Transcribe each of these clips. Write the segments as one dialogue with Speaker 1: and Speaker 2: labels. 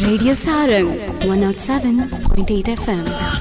Speaker 1: Radio Sarang 107.8 FM.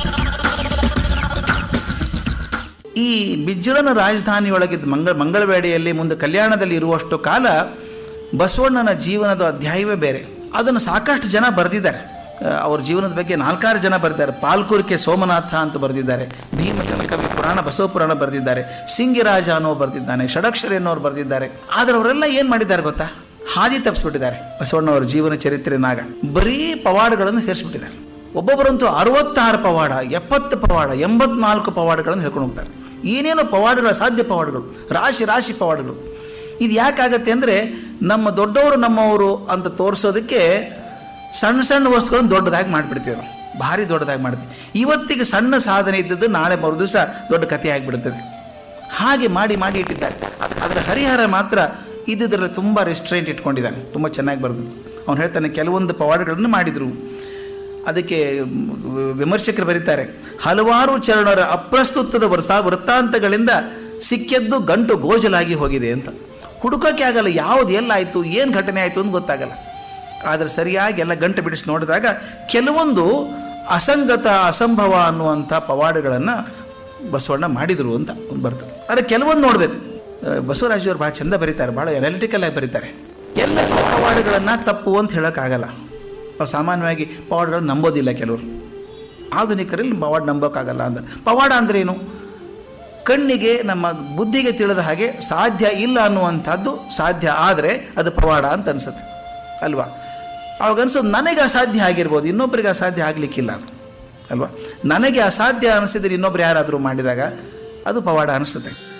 Speaker 2: ಈ ಬಿಜ್ಜಳನ ರಾಜಧಾನಿಯೊಳಗಿದ್ದ ಮಂಗಳ ಮಂಗಳವೇಡೆಯಲ್ಲಿ ಮುಂದೆ ಕಲ್ಯಾಣದಲ್ಲಿ ಇರುವಷ್ಟು ಕಾಲ ಬಸವಣ್ಣನ ಜೀವನದ ಅಧ್ಯಾಯವೇ ಬೇರೆ ಅದನ್ನು ಸಾಕಷ್ಟು ಜನ ಬರೆದಿದ್ದಾರೆ ಆ, ಅವ್ರ ಜೀವನದ ಬಗ್ಗೆ ನಾಲ್ಕಾರು ಜನ ಬರೆದಿದ್ದಾರೆ ಪಾಲ್ಕುರ್ಕೆ ಸೋಮನಾಥ ಅಂತ ಬರೆದಿದ್ದಾರೆ ಭೀಮಜನ ಕವಿ ಪುರಾಣ ಬಸವ ಪುರಾಣ ಬರೆದಿದ್ದಾರೆ ಸಿಂಗಿರಾಜ ಅನ್ನೋ ಬರೆದಿದ್ದಾನೆ ಷಡಕ್ಷರಿ ಅನ್ನೋರು ಬರೆದಿದ್ದಾರೆ ಆದರೆ ಅವರೆಲ್ಲ ಏನು ಮಾಡಿದ್ದಾರೆ ಗೊತ್ತಾ ಹಾದಿ ತಪ್ಪಿಸ್ಬಿಟ್ಟಿದ್ದಾರೆ ಬಸವಣ್ಣವರ ಜೀವನ ಚರಿತ್ರೆನಾಗ ಬರೀ ಪವಾಡಗಳನ್ನು ಸೇರಿಸ್ಬಿಟ್ಟಿದ್ದಾರೆ ಒಬ್ಬೊಬ್ಬರಂತೂ ಅರವತ್ತಾರು ಪವಾಡ ಎಪ್ಪತ್ತು ಪವಾಡ ಎಂಬತ್ನಾಲ್ಕು ಪವಾಡಗಳನ್ನು ಹೇಳ್ಕೊಂಡು ಹೋಗ್ತಾರೆ ಏನೇನೋ ಪವಾಡಗಳು ಸಾಧ್ಯ ಪವಾಡಗಳು ರಾಶಿ ರಾಶಿ ಪವಾಡಗಳು ಇದು ಯಾಕಾಗತ್ತೆ ಅಂದರೆ ನಮ್ಮ ದೊಡ್ಡವರು ನಮ್ಮವರು ಅಂತ ತೋರಿಸೋದಕ್ಕೆ ಸಣ್ಣ ಸಣ್ಣ ವಸ್ತುಗಳನ್ನು ದೊಡ್ಡದಾಗಿ ಮಾಡಿಬಿಡ್ತೀವಿ ನಾವು ಭಾರಿ ದೊಡ್ಡದಾಗಿ ಮಾಡ್ತೀವಿ ಇವತ್ತಿಗೆ ಸಣ್ಣ ಸಾಧನೆ ಇದ್ದದ್ದು ನಾಳೆ ಮರು ದಿವಸ ದೊಡ್ಡ ಕಥೆ ಆಗಿಬಿಡ್ತದೆ ಹಾಗೆ ಮಾಡಿ ಮಾಡಿ ಇಟ್ಟಿದ್ದಾರೆ ಆದರೆ ಹರಿಹರ ಮಾತ್ರ ಇದ್ದಿದ್ರಲ್ಲಿ ತುಂಬ ರೆಸ್ಟ್ರೆಂಟ್ ಇಟ್ಕೊಂಡಿದ್ದಾನೆ ತುಂಬ ಚೆನ್ನಾಗಿ ಬರೆದು ಅವನು ಹೇಳ್ತಾನೆ ಕೆಲವೊಂದು ಪವಾಡಗಳನ್ನು ಮಾಡಿದರು ಅದಕ್ಕೆ ಮ್, ವಿಮರ್ಶಕರು ಬರೀತಾರೆ ಹಲವಾರು ಚರಣರ ಅಪ್ರಸ್ತುತದ ವೃತ್ತ ವೃತ್ತಾಂತಗಳಿಂದ ಸಿಕ್ಕಿದ್ದು ಗಂಟು ಗೋಜಲಾಗಿ ಹೋಗಿದೆ ಅಂತ ಹುಡುಕೋಕೆ ಆಗಲ್ಲ ಯಾವುದು ಎಲ್ಲಾಯಿತು ಏನು ಘಟನೆ ಆಯಿತು ಅಂತ ಗೊತ್ತಾಗಲ್ಲ ಆದರೆ ಸರಿಯಾಗಿ ಎಲ್ಲ ಗಂಟು ಬಿಡಿಸಿ ನೋಡಿದಾಗ ಕೆಲವೊಂದು ಅಸಂಗತ ಅಸಂಭವ ಅನ್ನುವಂಥ ಪವಾಡಗಳನ್ನು ಬಸವಣ್ಣ ಮಾಡಿದರು ಅಂತ ಒಂದು ಬರ್ತದೆ ಆದರೆ ಕೆಲವೊಂದು ನೋಡಬೇಕು ಬಸವರಾಜವರು ಭಾಳ ಚಂದ ಬರೀತಾರೆ ಭಾಳ ಎನಾಲಿಟಿಕಲ್ ಆಗಿ ಬರೀತಾರೆ ಎಲ್ಲ ಪವಾಡಗಳನ್ನು ತಪ್ಪು ಅಂತ ಹೇಳೋಕ್ಕಾಗಲ್ಲ ನಾವು ಸಾಮಾನ್ಯವಾಗಿ ಪವಾಡಗಳನ್ನು ನಂಬೋದಿಲ್ಲ ಕೆಲವರು ಆಧುನಿಕರಲ್ಲಿ ಪವಾಡ ನಂಬೋಕ್ಕಾಗಲ್ಲ ಅಂತ ಪವಾಡ ಅಂದ್ರೇನು ಕಣ್ಣಿಗೆ ನಮ್ಮ ಬುದ್ಧಿಗೆ ತಿಳಿದ ಹಾಗೆ ಸಾಧ್ಯ ಇಲ್ಲ ಅನ್ನುವಂಥದ್ದು ಸಾಧ್ಯ ಆದರೆ ಅದು ಪವಾಡ ಅಂತ ಅನ್ಸುತ್ತೆ ಅಲ್ವಾ ಅವಾಗ ಅನ್ಸೋದು ನನಗೆ ಅಸಾಧ್ಯ ಆಗಿರ್ಬೋದು ಇನ್ನೊಬ್ಬರಿಗೆ ಅಸಾಧ್ಯ ಆಗಲಿಕ್ಕಿಲ್ಲ ಅದು ಅಲ್ವಾ ನನಗೆ ಅಸಾಧ್ಯ ಅನಿಸಿದ್ರೆ ಇನ್ನೊಬ್ರು ಯಾರಾದರೂ ಮಾಡಿದಾಗ ಅದು ಪವಾಡ ಅನಿಸುತ್ತೆ